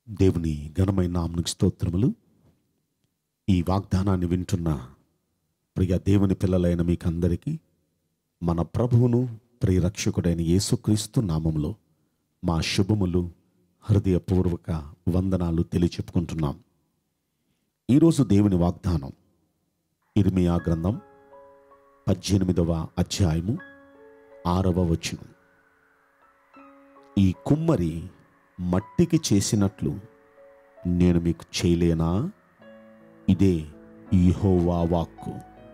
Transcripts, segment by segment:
దేవుని ఘనమైన నామనికి స్తోత్రములు ఈ వాగ్దానాన్ని వింటున్న ప్రియ దేవుని పిల్లలైన మీకందరికీ మన ప్రభువును ప్రియరక్షకుడైన యేసుక్రీస్తు నామములో మా శుభములు హృదయపూర్వక వందనాలు తెలియచెప్పుకుంటున్నాం ఈరోజు దేవుని వాగ్దానం ఇర్మియా గ్రంథం పద్దెనిమిదవ అధ్యాయము ఆరవ వచనం ఈ కుమ్మరి మట్టికి చేసినట్లు నేను మీకు చేయలేనా ఇదే యెహోవా వాక్కు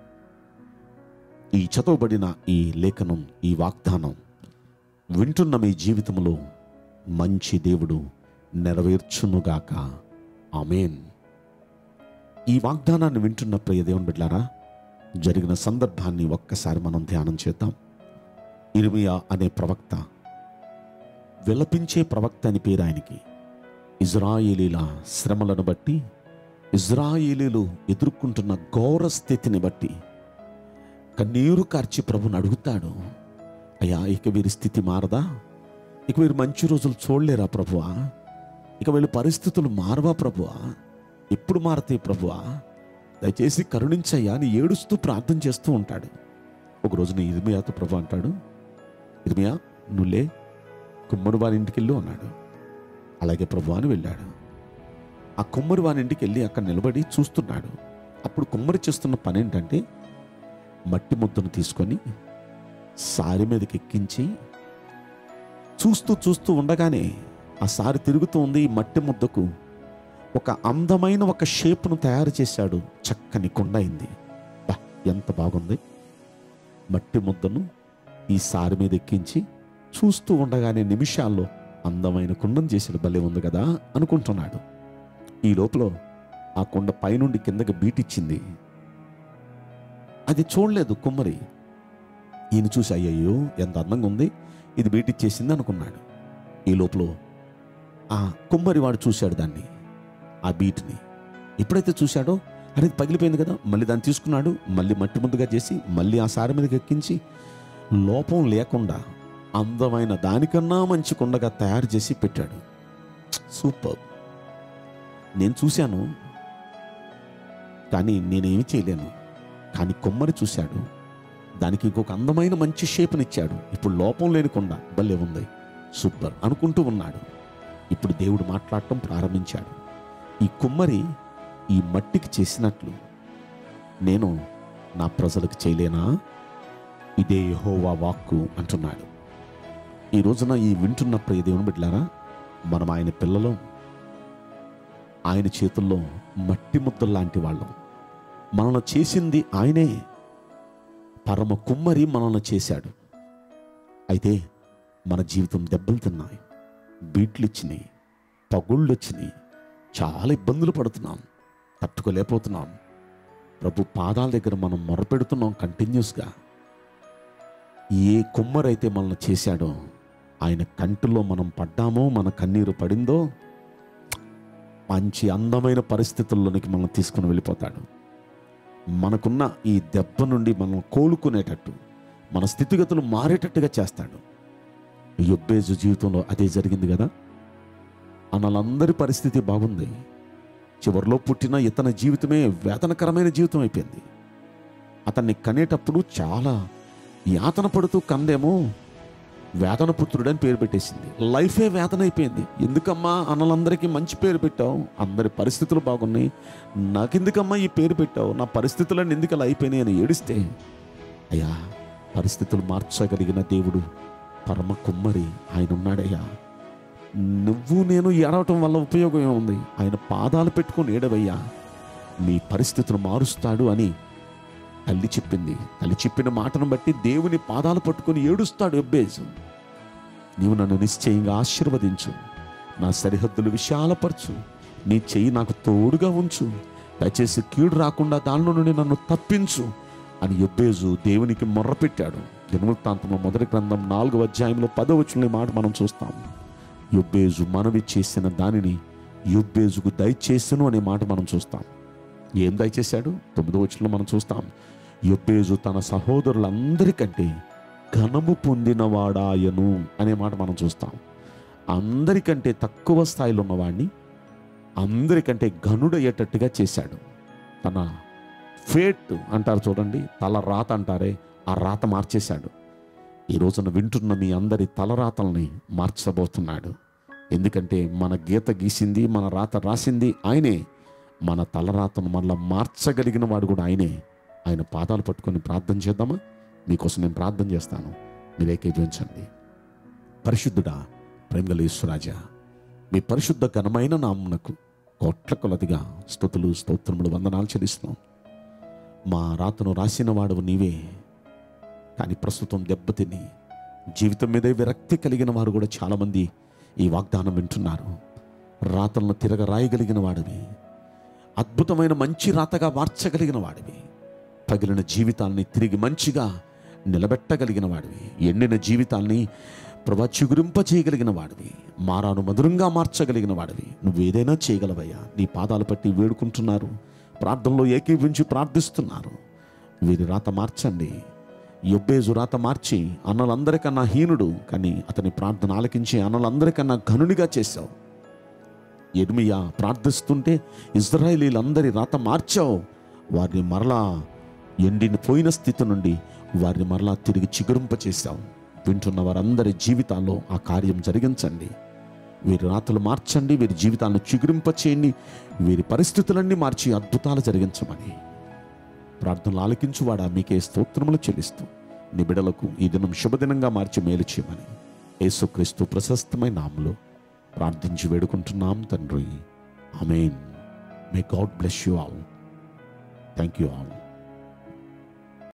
ఈ చదవబడిన ఈ లేఖనం ఈ వాగ్దానం వింటున్న మీ జీవితంలో మంచి దేవుడు నెరవేర్చునుగాక ఆమెన్ ఈ వాగ్దానాన్ని వింటున్న ప్రియ దేవుని బిడ్డారా జరిగిన సందర్భాన్ని ఒక్కసారి మనం ధ్యానం చేద్దాం ఇర్మియా అనే ప్రవక్త విలపించే ప్రవక్త అని పేరు ఆయనకి ఇజ్రాయేలీల శ్రమలను బట్టి ఇజ్రాయేలీలు ఎదుర్కొంటున్న ఘోర స్థితిని బట్టి కన్నీరు కార్చి ప్రభుని అడుగుతాడు అయ్యా ఇక వీరి స్థితి మారదా ఇక వీరు మంచి రోజులు చూడలేరా ప్రభువా ఇక వీళ్ళ పరిస్థితులు మారవా ప్రభువా ఎప్పుడు మారతాయి ప్రభువా దయచేసి కరుణించయ్యా అని ఏడుస్తూ ప్రార్థన చేస్తూ ఉంటాడు ఒక రోజున ఇర్మియాతో ప్రభు అంటాడు ఇర్మియా నువ్వులే కుమ్మరి వారి ఇంటికి వెళ్ళు అన్నాడు అలాగే ప్రభు అని వెళ్ళాడు ఆ కుమ్మరి వారి ఇంటికి వెళ్ళి అక్కడ నిలబడి చూస్తున్నాడు అప్పుడు కుమ్మరి చేస్తున్న పని ఏంటంటే మట్టి ముద్దను తీసుకొని సారి మీదకి ఎక్కించి చూస్తూ చూస్తూ ఉండగానే ఆ సారి తిరుగుతూ ఉంది ఈ మట్టి ముద్దకు ఒక అందమైన ఒక షేప్ను తయారు చేశాడు చక్కని కుండ అయింది బా, ఎంత బాగుంది మట్టి ముద్దను ఈ సారి మీద ఎక్కించి చూస్తూ ఉండగానే నిమిషాల్లో అందమైన కుండను చేసిన భలే ఉంది కదా అనుకుంటున్నాడు ఈ లోపల ఆ కుండ పైనుండి కిందకి బీటిచ్చింది అది చూడలేదు కుమ్మరి ఈయన చూసి అయ్యయ్యో ఎంత అందంగా ఉంది ఇది బీటిచ్చేసింది అనుకున్నాడు ఈ లోపల ఆ కుమ్మరి వాడు చూశాడు దాన్ని ఆ బీట్ని ఎప్పుడైతే చూశాడో అరే ఇది పగిలిపోయింది కదా మళ్ళీ దాన్ని తీసుకున్నాడు మళ్ళీ మట్టి ముందుగా చేసి మళ్ళీ ఆ సారి మీదకి ఎక్కించి లోపం లేకుండా అందమైన దానికన్నా మంచి కుండగా తయారు చేసి పెట్టాడు సూపర్ నేను చూశాను కానీ నేనేమి చేయలేను కానీ కొమ్మరి చూశాడు దానికి ఇంకొక అందమైన మంచి షేప్నిచ్చాడు ఇప్పుడు లోపం లేని కొండ భలే ఉంది సూపర్ అనుకుంటూ ఉన్నాడు ఇప్పుడు దేవుడు మాట్లాడటం ప్రారంభించాడు ఈ కుమ్మరి ఈ మట్టికి చేసినట్లు నేను నా ప్రజలకు చేయలేనా ఇదే యెహోవా వాక్కు అంటున్నాడు ఈ రోజున ఈ వింటున్న ప్రియ దేవుని బిడ్డలారా మనం ఆయన పిల్లలు ఆయన చేతుల్లో మట్టి ముద్దలు లాంటి వాళ్ళం మనల్ని చేసింది ఆయనే పరమ కుమ్మరి మనల్ని చేశాడు అయితే మన జీవితం దెబ్బలు తిన్నాయి బీట్లు ఇచ్చినాయి పగుళ్ళు వచ్చినాయి చాలా ఇబ్బందులు పడుతున్నాం తట్టుకోలేకపోతున్నాం ప్రభు పాదాల దగ్గర మనం మొరపెడుతున్నాం కంటిన్యూస్గా ఏ కుమ్మరైతే మనల్ని చేశాడో ఆయన కంటిలో మనం పడ్డామో మన కన్నీరు పడిందో మంచి అందమైన పరిస్థితుల్లోనికి మనం తీసుకుని వెళ్ళిపోతాడు మనకున్న ఈ దెబ్బ నుండి మనం కోలుకునేటట్టు మన స్థితిగతులు మారేటట్టుగా చేస్తాడు యొబ్బేజు జీవితంలో అదే జరిగింది కదా అన్నలందరి పరిస్థితి బాగుంది చివరిలో పుట్టిన ఇతని జీవితమే వేదనకరమైన జీవితం అయిపోయింది అతన్ని కనేటప్పుడు చాలా యాతన పడుతూ కందేమో వేదన పుత్రుడని పేరు పెట్టేసింది లైఫే వేదన అయిపోయింది ఎందుకమ్మా అన్నలందరికీ మంచి పేరు పెట్టావు అందరి పరిస్థితులు బాగున్నాయి నాకెందుకమ్మా ఈ పేరు పెట్టావు నా పరిస్థితులన్నీ ఎందుకు అలా అయిపోయినాయి అని ఏడిస్తే అయ్యా పరిస్థితులు మార్చగలిగిన దేవుడు పరమ కుమ్మరి ఆయన ఉన్నాడయ్యా నువ్వు నేను ఏడవటం వల్ల ఉపయోగం ఏముంది ఆయన పాదాలు పెట్టుకొని ఏడవయ్యా నీ పరిస్థితులు మారుస్తాడు అని తల్లి చెప్పింది తల్లి చెప్పిన మాటను బట్టి దేవుని పాదాలు పట్టుకొని ఏడుస్తాడు ఎబ్బేజు నీవు నన్ను నిశ్చయంగా ఆశీర్వదించు నా సరిహద్దులు విశాలపరచు నీ చెయ్యి నాకు తోడుగా ఉంచు దయచేసి కీడు రాకుండా దానిలో నుండి నన్ను తప్పించు అని ఎబ్బేజు దేవునికి మొర్రపెట్టాడు దినవృత్తాంతంలో మొదటి గ్రంథం నాలుగో అధ్యాయంలో పదవచ్చుల మాట మనం చూస్తాం యొబ్బేజు మనవి చేసిన దానిని యొబ్బేజుకు దయచేసను అనే మాట మనం చూస్తాం ఏం దయచేశాడు తొమ్మిదో వచ్చిన మనం చూస్తాం యొబ్బేజు తన సహోదరులందరికంటే ఘనము పొందినవాడాయను అనే మాట మనం చూస్తాం అందరికంటే తక్కువ స్థాయిలో ఉన్నవాడిని అందరికంటే ఘనుడయ్యేటట్టుగా చేశాడు తన ఫేట్ అంటారు చూడండి తల రాత అంటారే ఆ రాత మార్చేశాడు ఈ రోజున వింటున్న మీ అందరి తలరాతల్ని మార్చబోతున్నాడు ఎందుకంటే మన గీత గీసింది మన రాత రాసింది ఆయనే మన తలరాతను మళ్ళా మార్చగలిగిన వాడు కూడా ఆయనే ఆయన పాదాలు పట్టుకొని ప్రార్థన చేద్దామా మీకోసం నేను ప్రార్థన చేస్తాను మీరు ఏకీభవించండి పరిశుద్ధుడా ప్రేమగలేశ్వరాజా మీ పరిశుద్ధ ఘనమైన నామునకు కోట్ల కొలదిగా స్తుతులు స్తోత్రములు వందనాలు చెల్లిస్తున్నాం మా రాతను రాసిన వాడవు నీవే కానీ ప్రస్తుతం దెబ్బతిని జీవితం మీదే విరక్తి కలిగిన వారు కూడా చాలామంది ఈ వాగ్దానం వింటున్నారు రాతలను తిరగ రాయగలిగిన వాడివి అద్భుతమైన మంచి రాతగా మార్చగలిగిన వాడివి పగిలిన జీవితాల్ని తిరిగి మంచిగా నిలబెట్టగలిగిన వాడివి ఎండిన జీవితాల్ని ప్రభా చిగురింప చేయగలిగిన వాడివి మారాను మధురంగా మార్చగలిగిన వాడివి నువ్వు ఏదైనా చేయగలవయ్యా నీ పాదాలు పట్టి వేడుకుంటున్నారు ప్రార్థనలో ఏకీవించి ప్రార్థిస్తున్నారు వీరి రాత మార్చండి యొబ్బేజు రాత మార్చి అన్నలందరికన్నా హీనుడు కానీ అతని ప్రార్థన ఆలకించి అన్నలందరికన్నా ఘనునిగా చేశావు ఎర్మియా ప్రార్థిస్తుంటే ఇజ్రాయేలీలందరి రాత మార్చావు వారిని మరలా ఎండిన పోయిన స్థితి నుండి వారిని మరలా తిరిగి చిగురింప చేశావు వింటున్న వారందరి జీవితాల్లో ఆ కార్యం జరిగించండి వీరి రాతలు మార్చండి వీరి జీవితాలను చిగురింప చేయండి వీరి పరిస్థితులన్నీ మార్చి అద్భుతాలు జరిగించమని ప్రార్థనలు ఆలకించువాడా మీకే స్తోత్రములు చెల్లిస్తూ నీ బిడలకు ఈ దినం శుభదినంగా మార్చి మేలు చేయమని యేసుక్రీస్తు ప్రశస్తమైన నామలో ప్రార్థించి వేడుకుంటున్నాం తండ్రి amen may God bless you all thank you all